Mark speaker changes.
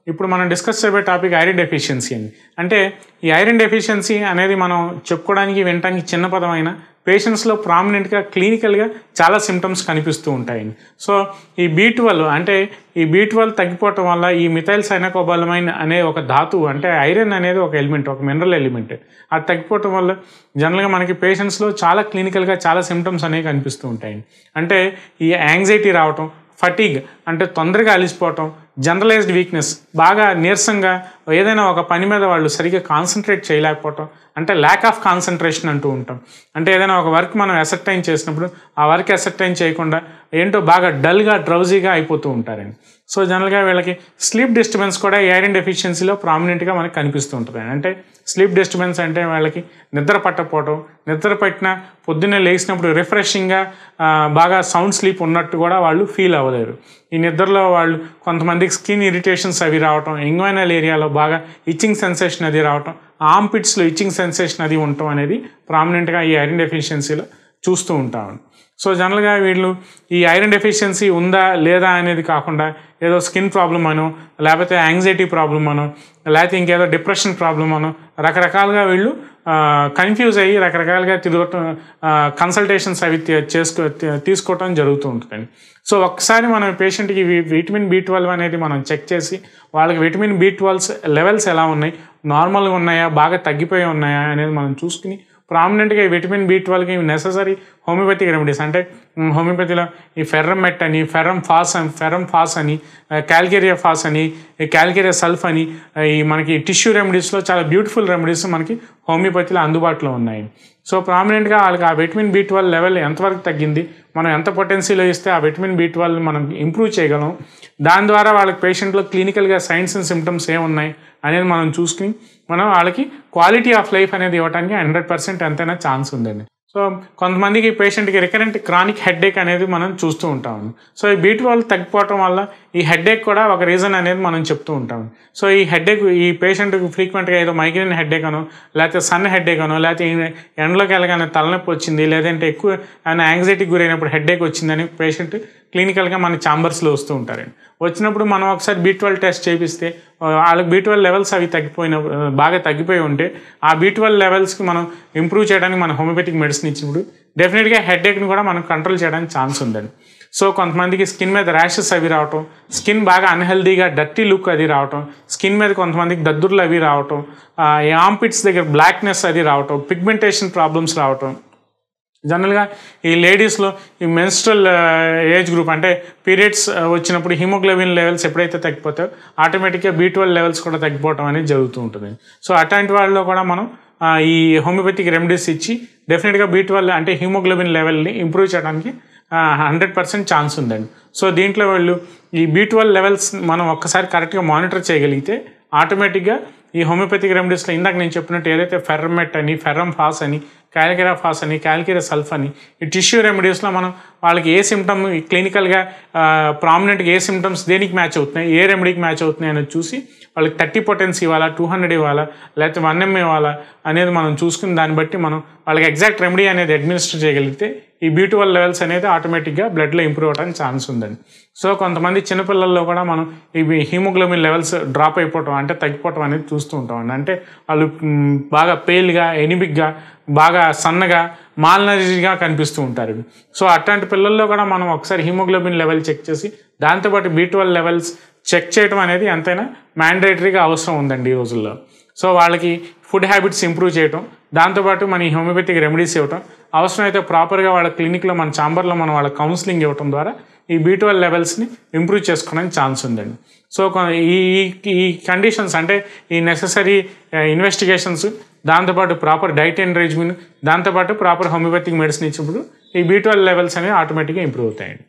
Speaker 1: ఇప్పుడు మనం డిస్కస్ చేయబోయే టాపిక్ ఐరన్ డెఫిషియన్సీ అని అంటే ఈ ఐరన్ డెఫిషియన్సీ అనేది మనం చెప్పుకోవడానికి వినటానికి చిన్న పదమైన పేషెంట్స్లో ప్రామినెంట్గా క్లినికల్గా చాలా సిమ్టమ్స్ కనిపిస్తూ ఉంటాయండి సో ఈ బీ ట్వెల్వ్ అంటే ఈ బీ ట్వెల్వ్ తగ్గిపోవటం వల్ల ఈ మిథైల్ సైనకోబాలమైన్ అనే ఒక ధాతువు అంటే ఐరన్ అనేది ఒక ఎలిమెంట్ ఒక మినరల్ ఎలిమెంట్ అది తగ్గిపోవటం వల్ల జనరల్గా మనకి పేషెంట్స్లో చాలా క్లినికల్గా చాలా సిమ్టమ్స్ అనేవి కనిపిస్తూ ఉంటాయండి అంటే ఈ యాంగ్జైటీ రావటం ఫటీగ్ అంటే తొందరగా అలిసిపోవటం జనరలైజ్డ్ వీక్నెస్ బాగా నీరసంగా ఏదైనా ఒక పని మీద వాళ్ళు సరిగ్గా కాన్సన్ట్రేట్ చేయలేకపోవటం అంటే ల్యాక్ ఆఫ్ కాన్సన్ట్రేషన్ అంటూ ఉంటాం అంటే ఏదైనా ఒక వర్క్ మనం అసెప్టైన్ చేసినప్పుడు ఆ వర్క్ అసెప్టైన్ చేయకుండా ఏంటో బాగా డల్గా డ్రౌజీగా అయిపోతూ ఉంటారండి సో జనరల్గా వీళ్ళకి స్లీప్ డిస్టర్బెన్స్ కూడా ఈ ఐరన్ డెఫిషియన్సీలో ప్రామినెంట్గా మనకు కనిపిస్తూ ఉంటుంది అంటే స్లీప్ డిస్టర్బెన్స్ అంటే వాళ్ళకి నిద్ర పట్టకపోవటం నిద్ర పట్టిన పొద్దున్నే లేచినప్పుడు రిఫ్రెషింగ్గా బాగా సౌండ్ స్లీప్ ఉన్నట్టు కూడా వాళ్ళు ఫీల్ అవ్వలేరు ఈ నిద్రలో వాళ్ళు కొంతమందికి స్కిన్ ఇరిటేషన్స్ అవి రావటం ఎంగ్వైనల్ ఏరియాలో బాగా ఇచ్చింగ్ సెన్సేషన్ అది రావటం ఆమ్ పిట్స్లో ఇచ్చింగ్ సెన్సేషన్ అది ఉండటం అనేది ప్రామినెంట్గా ఈ ఐరన్ డెఫిషియన్సీలో చూస్తూ ఉంటాం సో జనరల్గా వీళ్ళు ఈ ఐరన్ డెఫిషియన్సీ ఉందా లేదా అనేది కాకుండా ఏదో స్కిన్ ప్రాబ్లమ్ అనో లేకపోతే యాంగ్జైటీ ప్రాబ్లమ్ అనో లేకపోతే ఇంకేదో డిప్రెషన్ ప్రాబ్లమ్ అనో రకరకాలుగా వీళ్ళు కన్ఫ్యూజ్ అయ్యి రకరకాలుగా తిరగటం కన్సల్టేషన్స్ అవి చేసుకో తీసుకోవటం జరుగుతూ ఉంటుందండి సో ఒక్కసారి మనం పేషెంట్కి విటమిన్ బి ట్వెల్వ్ అనేది మనం చెక్ చేసి వాళ్ళకి విటమిన్ బి ట్వెల్వ్స్ లెవెల్స్ ఎలా ఉన్నాయి నార్మల్గా ఉన్నాయా బాగా తగ్గిపోయి ఉన్నాయా అనేది మనం చూసుకుని ప్రామినెంట్గా ఈ విటమిన్ బి ట్వెల్వ్కి నెససరీ హోమియోపతిక్ రెమెడీస్ అంటే హోమియోపతిలో ఈ ఫెర్రం మెట్ అని ఫెర్రం ఫాస్ అని ఫెర్రం ఫాస్ అని క్యాల్కేరియా ఫాస్ అని క్యాల్కేరియా సల్ఫ్ అని ఈ మనకి టిష్యూ రెమెడీస్లో చాలా బ్యూటిఫుల్ రెమెడీస్ మనకి హోమియోపతిలో అందుబాటులో ఉన్నాయి సో ప్రామినెంట్గా వాళ్ళకి ఆ విటమిన్ బి ట్వెల్వ్ లెవెల్ ఎంతవరకు తగ్గింది మనం ఎంత పొటెన్సీలో ఇస్తే ఆ విటమిన్ బి ట్వెల్వ్ మనం ఇంప్రూవ్ చేయగలం దాని ద్వారా వాళ్ళకి పేషెంట్లో క్లినికల్గా సైన్స్ అండ్ సిమ్టమ్స్ ఏమున్నాయి అనేది మనం చూసుకుని మనం వాళ్ళకి క్వాలిటీ ఆఫ్ లైఫ్ అనేది ఇవ్వడానికి హండ్రెడ్ పర్సెంట్ ఎంతైనా ఛాన్స్ ఉందండి సో కొంతమందికి పేషెంట్కి రికరెంట్ క్రానిక్ హెడ్ఏక్ అనేది మనం చూస్తూ ఉంటాం సో ఈ బీట్ వాళ్ళు తగ్గిపోవటం వల్ల ఈ హెడ్ఏక్ కూడా ఒక రీజన్ అనేది మనం చెప్తూ ఉంటాం సో ఈ హెడ్ఏక్ ఈ పేషెంట్కి ఫ్రీక్వెంట్గా ఏదో మైగ్రేన్ హెడ్ఏక్ అనో లేకపోతే సన్ హెడ్ఏక్ అనో లేకపోతే ఎండలోకి వెళ్ళగానే తలనొప్పి వచ్చింది లేదంటే ఎక్కువ ఆయన యాంగ్జైటీకి గురైనప్పుడు హెడ్ఏక్ వచ్చిందని పేషెంట్ క్లినికల్గా మన ఛాంబర్స్లో వస్తూ ఉంటారండి వచ్చినప్పుడు మనం ఒకసారి బీ ట్వెల్వ్ టెస్ట్ చేపిస్తే వాళ్ళకి బీ ట్వెల్వ్ లెవెల్స్ అవి తగ్గిపోయిన బాగా తగ్గిపోయి ఉంటే ఆ బీ ట్వెల్వ్ లెవెల్స్కి మనం ఇంప్రూవ్ చేయడానికి మన హోమియోపతిక్ మెడిసిన్ ఇచ్చినప్పుడు డెఫినెట్గా హెడ్ఏక్ని కూడా మనం కంట్రోల్ చేయడానికి ఛాన్స్ ఉందండి సో కొంతమందికి స్కిన్ మీద ర్యాషెస్ అవి రావటం స్కిన్ బాగా అన్హెల్దీగా డర్టీ లుక్ అది రావటం స్కిన్ మీద కొంతమందికి దద్దుర్లు అవి రావటం ఆంపిట్స్ దగ్గర బ్లాక్నెస్ అది రావటం పిగ్మెంటేషన్ ప్రాబ్లమ్స్ రావటం జనరల్గా ఈ లేడీస్లో ఈ మెన్స్ట్రల్ ఏజ్ గ్రూప్ అంటే పీరియడ్స్ వచ్చినప్పుడు హిమోగ్లోబిన్ లెవెల్స్ ఎప్పుడైతే తగ్గిపోతాయో ఆటోమేటిక్గా బీ ట్వెల్వ్ లెవెల్స్ కూడా తగ్గిపోవడం అనేది జరుగుతూ ఉంటుంది సో అట్లాంటి వాళ్ళలో కూడా మనం ఈ హోమియోపతిక్ రెమెడీస్ ఇచ్చి డెఫినెట్గా బీ ట్వెల్వ్ అంటే హిమోగ్లోబిన్ లెవెల్ని ఇంప్రూవ్ చేయడానికి హండ్రెడ్ పర్సెంట్ ఛాన్స్ ఉందండి సో దీంట్లో వాళ్ళు ఈ బీ ట్వెల్వ్ లెవెల్స్ మనం ఒక్కసారి కరెక్ట్గా మానిటర్ చేయగలిగితే ఆటోమేటిక్గా ఈ హోమియోపతిక్ రెమెడీస్లో ఇందాక నేను చెప్పినట్టు ఏదైతే ఫెర్రమెట్ అని ఫెర్రం ఫాస్ అని క్యాల్కెరా ఫాస్ అని క్యాల్కెరా సల్ఫ్ అని ఈ టిష్యూ రెమెడీస్లో మనం వాళ్ళకి ఏ సిమ్టమ్ క్లినికల్గా ప్రామినెంట్గా ఏ సిమ్టమ్స్ దేనికి మ్యాచ్ అవుతున్నాయి ఏ రెమెడీకి మ్యాచ్ అవుతున్నాయి అనేది చూసి వాళ్ళకి థర్టీ పొటెన్స్ ఇవ్వాలా టూ హండ్రెడ్ ఇవ్వాలా లేకపోతే వన్ ఎంఏ ఇవ్వాలా అనేది మనం చూసుకుని దాన్ని బట్టి మనం వాళ్ళకి ఎగ్జాక్ట్ రెమెడీ అనేది అడ్మినిస్టర్ చేయగలిగితే ఈ బ్యూటివల్ లెవెల్స్ అనేది ఆటోమేటిక్గా బ్లడ్లో ఇంప్రూవ్ అవడానికి ఛాన్స్ ఉందండి సో కొంతమంది చిన్నపిల్లల్లో కూడా మనం ఇవి హీమోగ్లోబిన్ లెవెల్స్ డ్రాప్ అయిపోవటం అంటే తగ్గిపోవటం అనేది చూస్తూ ఉంటామండి అంటే వాళ్ళు బాగా పేల్గా ఎనిమిక్గా బాగా సన్నగా మాల్నరీగా కనిపిస్తూ ఉంటారు సో అట్లాంటి పిల్లల్లో కూడా మనం ఒకసారి హీమోగ్లోబిన్ లెవెల్ చెక్ చేసి దాంతోపాటు బీ ట్వెల్వ్ లెవెల్స్ చెక్ చేయడం అనేది ఎంతైనా మ్యాండేటరీగా అవసరం ఉందండి ఈ రోజుల్లో సో వాళ్ళకి ఫుడ్ హ్యాబిట్స్ ఇంప్రూవ్ చేయటం దాంతోపాటు మన ఈ హోమియోపతిక్ రెమెడీస్ ఇవ్వటం అవసరమైతే ప్రాపర్గా వాళ్ళ క్లినిక్లో మన ఛాంబర్లో మనం వాళ్ళ కౌన్సిలింగ్ ఇవ్వటం ద్వారా ఈ బీ ట్వెల్వ్ లెవెల్స్ని ఇంప్రూవ్ చేసుకోవడానికి ఛాన్స్ ఉందండి సో ఈ ఈ కండిషన్స్ అంటే ఈ నెససరీ ఇన్వెస్టిగేషన్స్ దాంతోపాటు ప్రాపర్ డైట్ అండ్ రెజ్యూమ్ దాంతోపాటు ప్రాపర్ హోమియోపతిక్ మెడిసిన్ ఇచ్చినప్పుడు ఈ బీ ట్వెల్వ్ లెవెల్స్ అనేవి ఆటోమేటిక్గా ఇంప్రూవ్ అవుతాయండి